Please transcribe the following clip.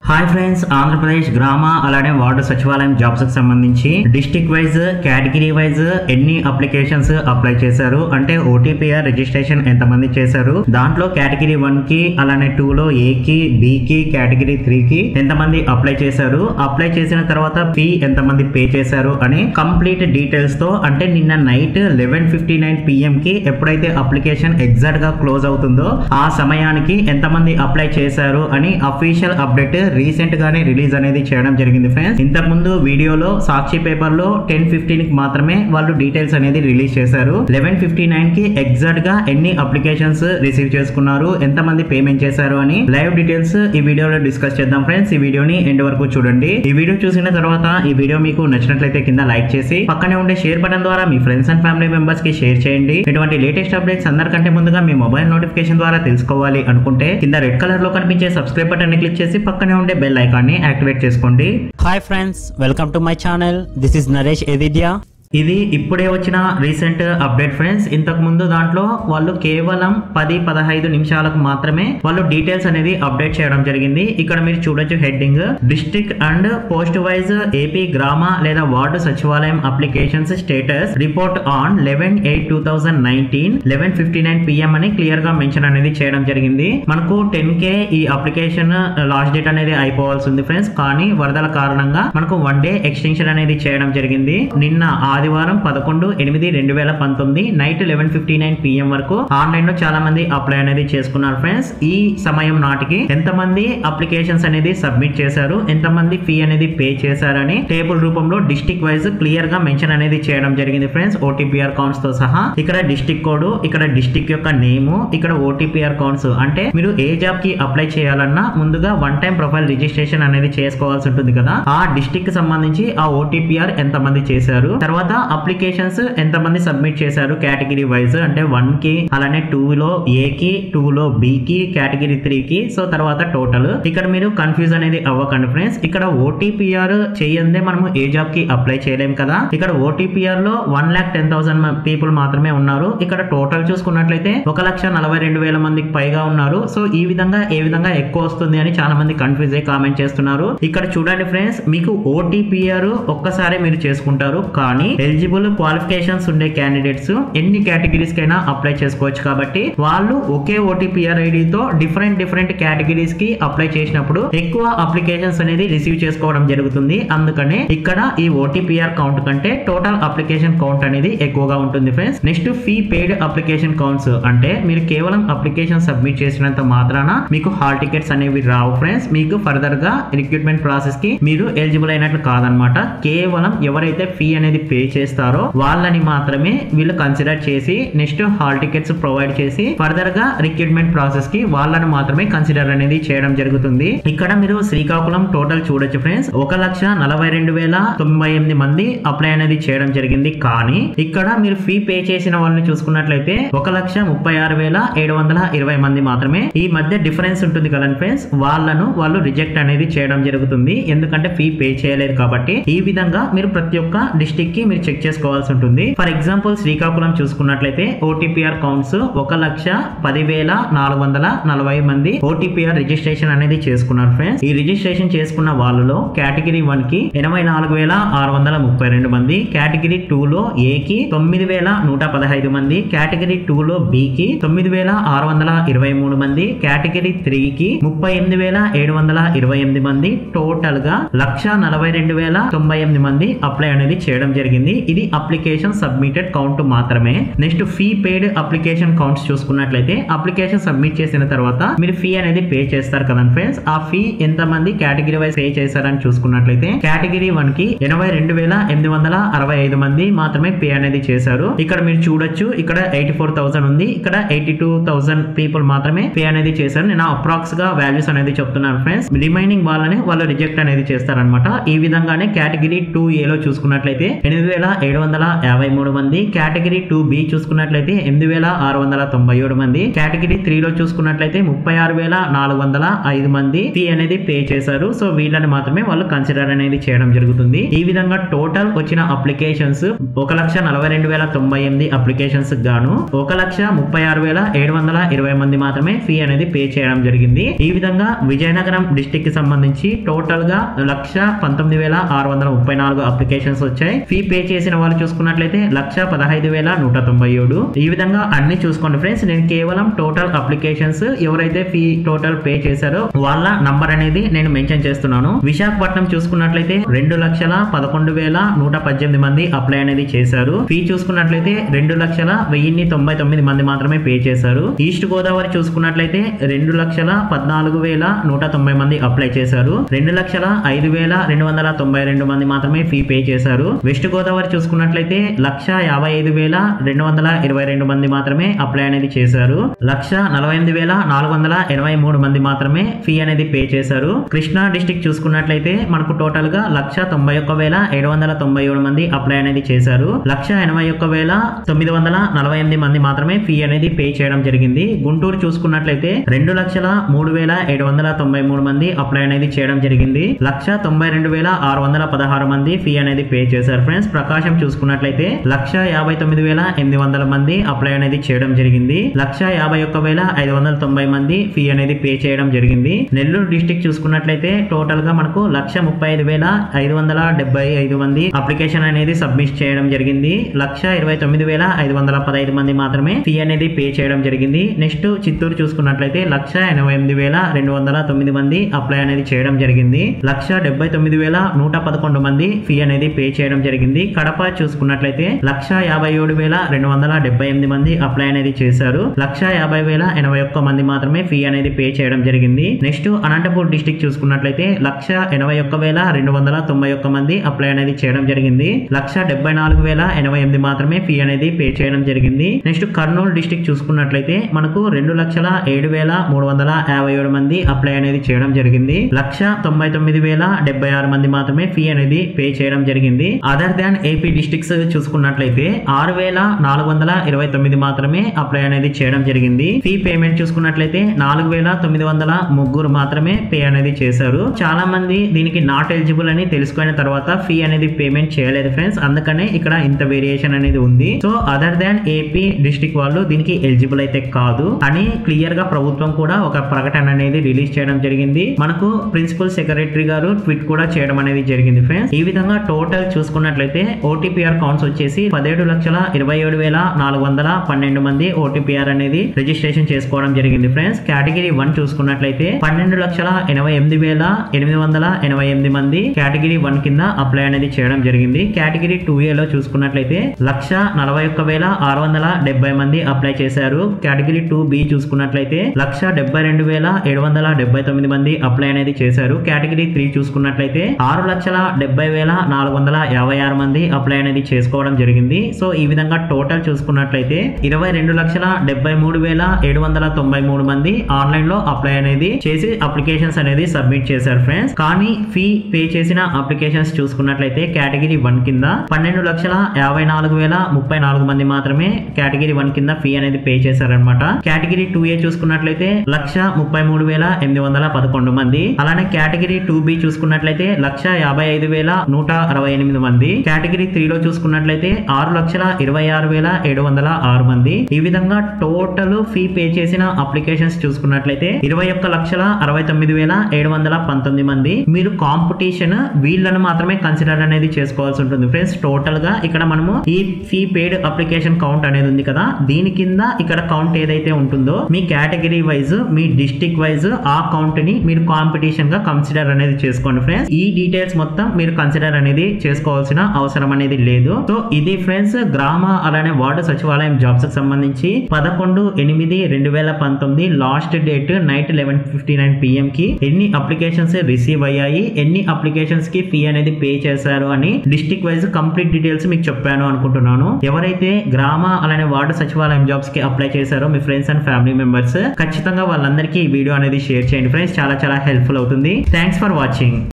hi friends Andhra Pradesh గ్రామ అలానే ward సచివాలయం జాబ్స్ కి సంబంధించి డిస్టిక్ వైజ్ కేటగిరీ వైజ్ ఎన్ని అప్లికేషన్స్ అప్లై చేశారు అంటే ఓటీపీఆర్ రిజిస్ట్రేషన్ ఎంతమంది చేశారు దాంట్లో కేటగిరీ వన్ కి అలానే టూ లో ఏ కి బి కి కేటగిరీ త్రీ కి ఎంతమంది అప్లై చేశారు అప్లై చేసిన తర్వాత ఫీ ఎంతమంది పే చేశారు అని కంప్లీట్ డీటెయిల్స్ తో అంటే నిన్న night eleven fifty nine PM కి ఎప్పుడైతే అప్లికేషన్ ఎగ్జాక్ట్ గా క్లోజ్ అవుతుందో ఆ సమయానికి ఎంతమంది అప్లై చేశారు అని అఫీషియల్ అప్డేట్ రీసెంట్ గానే రిలీజ్ అనేది చేయడం జరిగింది ఫ్రెండ్స్ ఇంతకు ముందు వీడియోలో సాక్షి పేపర్ లో టెన్ ఫిఫ్టీన్ కి మాత్రమే వాళ్ళు డీటెయిల్స్ అనేది రిలీజ్ చేశారు లెవెన్ ఫిఫ్టీ నైన్ కి ఎగ్జాక్ట్ గా ఎన్ని అప్లికేషన్స్ రిసీవ్ చేసుకున్నారు ఎంతమంది పేమెంట్ చేశారు అని లైవ్ డీటెయిల్స్ ఈ వీడియోలో డిస్కస్ చేద్దాం ఫ్రెండ్స్ ఈ వీడియోని ఎండ్ వరకు చూడండి ఈ వీడియో చూసిన తర్వాత ఈ వీడియో మీకు నచ్చినట్లయితే కింద లైక్ చేసి పక్కనే ఉండే షేర్ బటన్ ద్వారా మీ ఫ్రెండ్స్ అండ్ ఫ్యామిలీ మెంబర్స్ కి షేర్ చేయండి ఇటువంటి లేటెస్ట్ అప్డేట్స్ అందరికంటే ముందుగా మీ మొబైల్ నోటిఫికేషన్ ద్వారా తెలుసుకోవాలి అనుకుంటే కింద రెడ్ కలర్ లో కనిపించే సబ్స్క్రైబ్ బటన్ ని క్లిక్ చేసి పక్కనే ఉండే బెల్ ఐకాన్ ని యాక్టివేట్ చేసుకోండి hi friends welcome to my channel this is Naresh ఎదిద్యా ఇది ఇప్పుడే వచ్చిన రీసెంట్ అప్డేట్ ఫ్రెండ్స్ ఇంతకు ముందు దాంట్లో వాళ్ళు కేవలం పది పదహైదు నిమిషాలకు మాత్రమే వాళ్ళు డీటెయిల్స్ అనేది అప్డేట్ చేయడం జరిగింది ఇక్కడ మీరు చూడొచ్చు heading district and post wise AP గ్రామ లేదా వార్డు సచివాలయం applications status report on eleven eight two thousand nineteen eleven fifty nine PM అని క్లియర్ గా మెన్షన్ అనేది చేయడం జరిగింది మనకు టెన్ కే ఈ అప్లికేషన్ లాస్ట్ డేట్ అనేది అయిపోవాల్సి ఉంది ఫ్రెండ్స్ కానీ వరదల కారణంగా మనకు వన్ డే ఎక్స్టెన్షన్ అనేది చేయడం జరిగింది నిన్న ఆదివారం పదకొండు ఎనిమిది రెండు వేల పంతొమ్మిది night eleven fifty nine PM వరకు ఆన్లైన్ లో చాలా మంది అప్లై అనేది చేసుకున్నారు ఫ్రెండ్స్ ఈ సమయం నాటికి ఎంతమంది అప్లికేషన్స్ అనేది సబ్మిట్ చేశారు ఎంతమంది ఫీ అనేది పే చేశారని టేబుల్ రూపంలో డిస్టిక్ వైజ్ క్లియర్ గా మెన్షన్ అనేది చేయడం జరిగింది ఫ్రెండ్స్ ఓటీపీఆర్ కౌంట్స్ తో సహా ఇక్కడ డిస్టిక్ కోడ్ ఇక్కడ డిస్టిక్ యొక్క నేము ఇక్కడ ఓటీపీఆర్ కౌంట్స్ అంటే మీరు ఏ జాబ్ కి అప్లై చేయాలన్నా ముందుగా వన్ టైం ప్రొఫైల్ రిజిస్ట్రేషన్ అనేది చేసుకోవాల్సి ఉంటుంది కదా ఆ డిస్టిక్ కి సంబంధించి ఆ ఓటీపీఆర్ ఎంతమంది చేశారు తర్వాత అప్లికేషన్స్ ఎంతమంది సబ్మిట్ చేశారు కేటగిరీ వైజ్ అంటే వన్ కి అలానే టూ లో ఏ కి టూ లో బి కి కేటగిరీ త్రీ కి సో తర్వాత టోటల్ ఇక్కడ మీరు కన్ఫ్యూజ్ అనేది అవ్వకండి ఫ్రెండ్స్ ఇక్కడ ఓటీపీఆర్ చేయందే మనము ఏ జాబ్ కి అప్లై చేయలేం కదా ఇక్కడ ఓటీపీఆర్ లో one lakh ten thousand people మాత్రమే ఉన్నారు ఇక్కడ టోటల్ చూసుకున్నట్లయితే ఒక లక్ష నలభై రెండు వేల మందికి పైగా ఉన్నారు సో ఈ విధంగా ఏ విధంగా ఎక్కువ వస్తుంది అని చాలా మంది కన్ఫ్యూజ్ అయ్యి కామెంట్ చేస్తున్నారు ఇక్కడ చూడండి ఫ్రెండ్స్ మీకు ఓటీపీఆర్ ఒక్కసారి మీరు చేసుకుంటారు కానీ ఎలిజిబుల్ క్వాలిఫికేషన్స్ ఉండే క్యాండిడేట్స్ ఎన్ని కేటగిరీస్ కైనా అప్లై చేసుకోవచ్చు కాబట్టి వాళ్ళు ఒకే ఓటీపీఆర్ ఐడితో డిఫరెంట్ డిఫరెంట్ కేటగిరీస్ కి అప్లై చేసినప్పుడు ఎక్కువ అప్లికేషన్స్ అనేది రిసీవ్ చేసుకోవడం జరుగుతుంది అందుకనే ఇక్కడ ఈ ఓటీపీఆర్ కౌంట్ కంటే టోటల్ అప్లికేషన్ కౌంట్ అనేది ఎక్కువగా ఉంటుంది friends next fee paid application counts అంటే మీరు కేవలం అప్లికేషన్ సబ్మిట్ చేసినంత మాత్రాన మీకు హాల్ టికెట్స్ అనేవి రావు ఫ్రెండ్స్ మీకు ఫర్దర్ గా రిక్రూట్మెంట్ ప్రాసెస్ కి మీరు ఎలిజిబుల్ అయినట్లు కాదనమాట కేవలం ఎవరైతే ఫీ అనేది పే చేస్తారో వాళ్ళని మాత్రమే వీళ్ళు కన్సిడర్ చేసి నెక్స్ట్ హాల్ టికెట్స్ ప్రొవైడ్ చేసి ఫర్దర్ గా రిక్రూట్మెంట్ ప్రాసెస్ కి వాళ్ళని మాత్రమే కన్సిడర్ అనేది చేయడం జరుగుతుంది ఇక్కడ మీరు శ్రీకాకుళం టోటల్ చూడొచ్చు ఫ్రెండ్స్ ఒక లక్ష నలభై రెండు వేల తొంభై ఎనిమిది మంది అప్లై అనేది చేయడం జరిగింది కానీ ఇక్కడ మీరు ఫీ పే చేసిన వాళ్ళని చూసుకున్నట్లయితే ఒక లక్ష ముప్పై ఆరు వేల ఏడు వందల ఇరవై మంది మాత్రమే ఈ మధ్య డిఫరెన్స్ ఉంటుంది కదండి ఫ్రెండ్స్ వాళ్ళను వాళ్ళు రిజెక్ట్ అనేది చేయడం జరుగుతుంది ఎందుకంటే ఫీ పే చేయలేదు కాబట్టి ఈ విధంగా మీరు ప్రతి ఒక్క డిస్టిక్ కి మీరు చెక్ చేసుకోవాల్సి ఉంటుంది ఫర్ ఎగ్జాంపుల్ శ్రీకాకుళం చూసుకున్నట్లయితే ఓటీపీఆర్ కౌంట్స్ ఒక లక్ష పదివేల నాలుగు వందల నలభై మంది ఓటీపీఆర్ రిజిస్ట్రేషన్ అనేది చేసుకున్నారు ఫ్రెండ్స్ ఈ రిజిస్ట్రేషన్ చేసుకున్న వాళ్ళలో కేటగిరీ వన్ కి ఎనభై నాలుగు వేల ఆరు వందల ముప్పై రెండు మంది కేటగిరీ టూ లో ఏ కి తొమ్మిది వేల నూట పదహైదు మంది కేటగిరీ టూ లో బి కి తొమ్మిది వేల ఆరు వందల ఇరవై మూడు మంది కేటగిరీ త్రీ కి ముప్పై ఎనిమిది వేల ఏడు వందల ఇరవై ఎనిమిది మంది టోటల్ గా లక్ష నలభై రెండు వేల తొంభై ఎనిమిది మంది అప్లై అనేది చేయడం జరిగింది ఇది అప్లికేషన్ సబ్మిటెడ్ కౌంట్ మాత్రమే next fee paid application counts చూసుకున్నట్లయితే అప్లికేషన్ సబ్మిట్ చేసిన తర్వాత మీరు ఫీ అనేది పే చేస్తారు కదండి ఫ్రెండ్స్ ఆ ఫీ ఎంత మంది కేటగిరీ వైజ్ పే చేశారని చూసుకున్నట్లయితే కేటగిరీ వన్ కి ఎనభై రెండు వేల ఎనిమిది వందల అరవై ఐదు మంది మాత్రమే పే అనేది చేశారు ఇక్కడ మీరు చూడొచ్చు ఇక్కడ ఎయిటీ ఫోర్ థౌసండ్ ఉంది ఇక్కడ ఎయిటీ టూ థౌసండ్ పీపుల్ మాత్రమే పే అనేది చేశారు నేను అప్రాక్స్ గా వాల్యూస్ అనేది చెప్తున్నాను ఫ్రెండ్స్ రిమైనింగ్ వాళ్ళని వాళ్ళు రిజెక్ట్ అనేది చేస్తారనమాట ఈ విధంగానే కేటగిరీ టూ ఏలో చూసుకున్నట్లయితే ఎనిమిది వేల ఏడు వందల యాభై మూడు మంది కేటగిరీ టూ బి చూసుకున్నట్లయితే ఎనిమిది వేల ఆరు వందల తొంభై ఏడు మంది కేటగిరీ త్రీలో చూసుకున్నట్లయితే ముప్పై ఆరు వేల నాలుగు వందల ఐదు మంది ఫీ అనేది పే చేశారు సో వీళ్ళని మాత్రమే వాళ్ళు కన్సిడర్ అనేది చేయడం జరుగుతుంది ఈ విధంగా టోటల్ వచ్చిన అప్లికేషన్స్ ఒక లక్ష నలభై రెండు వేల తొంభై ఎనిమిది అప్లికేషన్స్ గాను ఒక లక్ష ముప్పై ఆరు వేల ఏడు వందల ఇరవై మంది మాత్రమే ఫీ అనేది పే చేయడం జరిగింది ఈ విధంగా విజయనగరం డిస్టిక్ కి సంబంధించి టోటల్ గా లక్ష పంతొమ్మిది వేల ఆరు వందల ముప్పై నాలుగు అప్లికేషన్స్ వచ్చాయి ఫీ పే చేసిన వాళ్ళు చూసుకున్నట్లయితే లక్ష పదహైదు వేల నూట తొంభై ఏడు ఈ విధంగా అన్ని చూసుకోండి ఫ్రెండ్స్ నేను కేవలం టోటల్ అప్లికేషన్స్ ఎవరైతే ఫీ టోటల్ పే చేశారో వాళ్ళ నంబర్ అనేది నేను మెన్షన్ చేస్తున్నాను విశాఖపట్నం చూసుకున్నట్లయితే రెండు లక్షల పదకొండు వేల నూట పద్దెనిమిది మంది అప్లై అనేది చేశారు ఫీ చూసుకున్నట్లయితే రెండు లక్షల వెయ్యిన్ని తొంభై తొమ్మిది మంది మాత్రమే పే చేశారు ఈస్ట్ గోదావరి చూసుకున్నట్లయితే రెండు లక్షల పద్నాలుగు వేల నూట తొంభై మంది అప్లై చేశారు రెండు లక్షల ఐదు వేల రెండు వందల తొంభై రెండు మంది మాత్రమే ఫీ పే చేశారు వెస్ట్ గోదావరి చూసుకున్నట్లయితే లక్ష యాభై ఐదు వేల రెండు వందల ఇరవై రెండు మంది మాత్రమే అప్లై అనేది చేశారు లక్ష నలభై ఎనిమిది వేల నాలుగు వందల ఎనభై మూడు మంది మాత్రమే ఫీ అనేది పే చేశారు కృష్ణా డిస్టిక్ చూసుకున్నట్లయితే మనకు టోటల్ గా లక్ష తొంభై ఒక్క వేల ఏడు వందల తొంభై ఏడు మంది అప్లై అనేది చేశారు లక్ష ఎనభై ఒక్క వేల తొమ్మిది వందల నలభై ఎనిమిది మంది మాత్రమే ఫీ అనేది పే చేయడం జరిగింది గుంటూరు చూసుకున్నట్లయితే రెండు లక్షల మూడు వేల ఏడు వందల తొంభై మూడు మంది అప్లై అనేది చేయడం జరిగింది లక్ష తొంభై రెండు వేల ఆరు వందల పదహారు మంది ఫీ అనేది పే చేశారు ఫ్రెండ్స్ ప్రకాశం చూసుకున్నట్లయితే లక్ష యాభై తొమ్మిది వేల ఎనిమిది వందల మంది అప్లై అనేది చేయడం జరిగింది లక్ష యాభై ఒక్క వేల ఐదు వందల తొంభై మంది ఫీ అనేది పే చేయడం జరిగింది నెల్లూరు డిస్టిక్ చూసుకున్నట్లయితే టోటల్ గా మనకు లక్ష ముప్పై ఐదు వేల ఐదు వందల డెబ్బై ఐదు మంది అప్లికేషన్ అనేది సబ్మిట్ చేయడం జరిగింది లక్ష ఇరవై తొమ్మిది వేల ఐదు వందల పదహైదు మంది మాత్రమే ఫీ అనేది పే చేయడం జరిగింది నెక్స్ట్ చిత్తూరు చూసుకున్నట్లయితే లక్ష ఎనభై ఎనిమిది వేల రెండు వందల తొమ్మిది మంది అప్లై అనేది చేయడం జరిగింది లక్ష డెబ్బై తొమ్మిది వేల నూట పదకొండు మంది ఫీ అనేది పే చేయడం జరిగింది కడప చూసుకున్నట్లయితే లక్ష యాభై ఏడు వేల రెండు వందల డెబ్బై ఎనిమిది మంది అప్లై అనేది చేశారు లక్ష యాభై వేల ఎనభై ఒక్క మంది మాత్రమే ఫీ అనేది పే చేయడం జరిగింది నెక్స్ట్ అనంతపూర్ డిస్టిక్ చూసుకున్నట్లయితే లక్ష ఎనభై ఒక్క వేల రెండు వందల తొంభై ఒక్క మంది అప్లై అనేది చేయడం జరిగింది లక్ష డెబ్బై నాలుగు వేల ఎనభై ఎనిమిది మాత్రమే ఫీ అనేది పే చేయడం జరిగింది నెక్స్ట్ కర్నూలు డిస్టిక్ చూసుకున్నట్లయితే మనకు రెండు లక్షల ఏడు వేల మూడు వందల యాభై ఏడు మంది అప్లై అనేది చేయడం జరిగింది లక్ష తొంభై తొమ్మిది వేల డెబ్బై ఆరు మంది మాత్రమే ఫీ అనేది పే చేయడం జరిగింది అదర్ దాన్ ఏపీ డిస్టిక్స్ చూసుకున్నట్లయితే ఆరు వేల నాలుగు వందల ఇరవై తొమ్మిది మాత్రమే అప్లై అనేది చేయడం జరిగింది ఫీ పేమెంట్ చూసుకున్నట్లయితే నాలుగు వేల తొమ్మిది వందల ముగ్గురు మాత్రమే పే అనేది చేశారు చాలా మంది దీనికి నాట్ ఎలిజిబుల్ అని తెలుసుకున్న తర్వాత ఫీ అనేది పేమెంట్ చేయలేదు ఫ్రెండ్స్ అందుకనే ఇక్కడ ఇంత వేరియేషన్ అనేది ఉంది so other than AP district వాళ్ళు దీనికి ఎలిజిబుల్ అయితే కాదు అని క్లియర్ గా ప్రభుత్వం కూడా ఒక ప్రకటన అనేది రిలీజ్ చేయడం జరిగింది మనకు ప్రిన్సిపల్ సెక్రటరీ గారు ట్వీట్ కూడా చేయడం అనేది జరిగింది ఫ్రెండ్స్ ఈ విధంగా టోటల్ చూసుకున్నట్లయితే ఓటీపీఆర్ కౌంట్స్ వచ్చేసి పదిహేడు లక్షల ఇరవై ఏడు వేల నాలుగు వందల పన్నెండు మంది ఓటీపీఆర్ అనేది రిజిస్ట్రేషన్ చేసుకోవడం జరిగింది ఫ్రెండ్స్ కేటగిరీ వన్ చూసుకున్నట్లయితే పన్నెండు లక్షల ఎనభై ఎనిమిది వేల ఎనిమిది వందల ఎనభై ఎనిమిది మంది కేటగిరీ వన్ కింద అప్లై అనేది చేయడం జరిగింది కేటగిరీ టూ ఏ లో చూసుకున్నట్లయితే లక్ష నలభై ఒక్క వేల ఆరు వందల డెబ్బై మంది అప్లై చేశారు కేటగిరీ టూ బి చూసుకున్నట్లయితే లక్ష డెబ్బై రెండు వేల ఏడు వందల డెబ్బై తొమ్మిది మంది అప్లై అనేది చేశారు కేటగిరీ త్రీ చూసుకున్నట్లయితే ఆరు లక్షల డెబ్బై వేల నాలుగు వందల యాభై ఆరు మంది అప్లై అనేది చేసుకోవడం జరిగింది సో ఈ విధంగా టోటల్ చూసుకున్నట్లయితే ఇరవై రెండు లక్షల డెబ్బై మూడు వేల ఏడు వందల తొంభై మూడు మంది ఆన్లైన్ లో అప్లై అనేది చేసి అప్లికేషన్స్ అనేది సబ్మిట్ చేశారు ఫ్రెండ్స్ కానీ ఫీ పే చేసిన అప్లికేషన్స్ చూసుకున్నట్లయితే కేటగిరీ వన్ కింద పన్నెండు లక్షల యాభై నాలుగు వేల ముప్పై నాలుగు మంది మాత్రమే కేటగిరీ వన్ కింద ఫీ అనేది పే చేశారనమాట కేటగిరీ టూ ఏ చూసుకున్నట్లయితే లక్ష ముప్పై మూడు వేల ఎనిమిది వందల పదకొండు మంది అలానే కేటగిరీ టూ బి చూసుకున్నట్లయితే లక్ష యాభై ఐదు వేల నూట అరవై ఎనిమిది మంది కేటగిరీ త్రీ లో చూసుకున్నట్లయితే ఆరు లక్షల ఇరవై ఆరు వేల ఏడు వందల ఆరు మంది ఈ విధంగా టోటల్ ఫీ పే చేసిన అప్లికేషన్స్ చూసుకున్నట్లయితే ఇరవై ఒక్క లక్షల అరవై తొమ్మిది వేల ఏడు వందల పంతొమ్మిది మంది మీరు కాంపిటీషన్ వీళ్ళను మాత్రమే కన్సిడర్ అనేది చేసుకోవాల్సి ఉంటుంది ఫ్రెండ్స్ టోటల్ గా ఇక్కడ మనము ఈ ఫీ పేడ్ అప్లికేషన్ కౌంట్ అనేది ఉంది కదా దీని కింద ఇక్కడ కౌంట్ ఏదైతే ఉంటుందో మీ కేటగిరీ వైజ్ మీ డిస్టిక్ వైజ్ ఆ కౌంట్ ని మీరు కాంపిటీషన్ గా కన్సిడర్ అనేది చేసుకోండి ఫ్రెండ్స్ ఈ డీటెయిల్స్ మొత్తం మీరు కన్సిడర్ అనేది చేసుకోవాల్సిన అవసరం అనేది లేదు సో ఇది ఫ్రెండ్స్ గ్రామ అలానే వార్డు సచివాలయం జాబ్స్ కి సంబంధించి పదకొండు ఎనిమిది రెండు వేల పంతొమ్మిది last date night eleven fifty nine PM కి ఎన్ని అప్లికేషన్స్ రిసీవ్ అయ్యాయి ఎన్ని అప్లికేషన్స్ కి ఫీ అనేది పే చేశారు అని డిస్టిక్ వైజ్ కంప్లీట్ డీటెయిల్స్ మీకు చెప్పాను అనుకుంటున్నాను ఎవరైతే గ్రామ అలానే వార్డు సచివాలయం జాబ్స్ కి అప్లై చేశారో మీ ఫ్రెండ్స్ అండ్ ఫ్యామిలీ మెంబర్స్ ఖచ్చితంగా వాళ్ళందరికీ ఈ వీడియో అనేది షేర్ చేయండి ఫ్రెండ్స్ చాలా చాలా హెల్ప్ఫుల్ అవుతుంది థ్యాంక్స్ ఫర్ వాచింగ్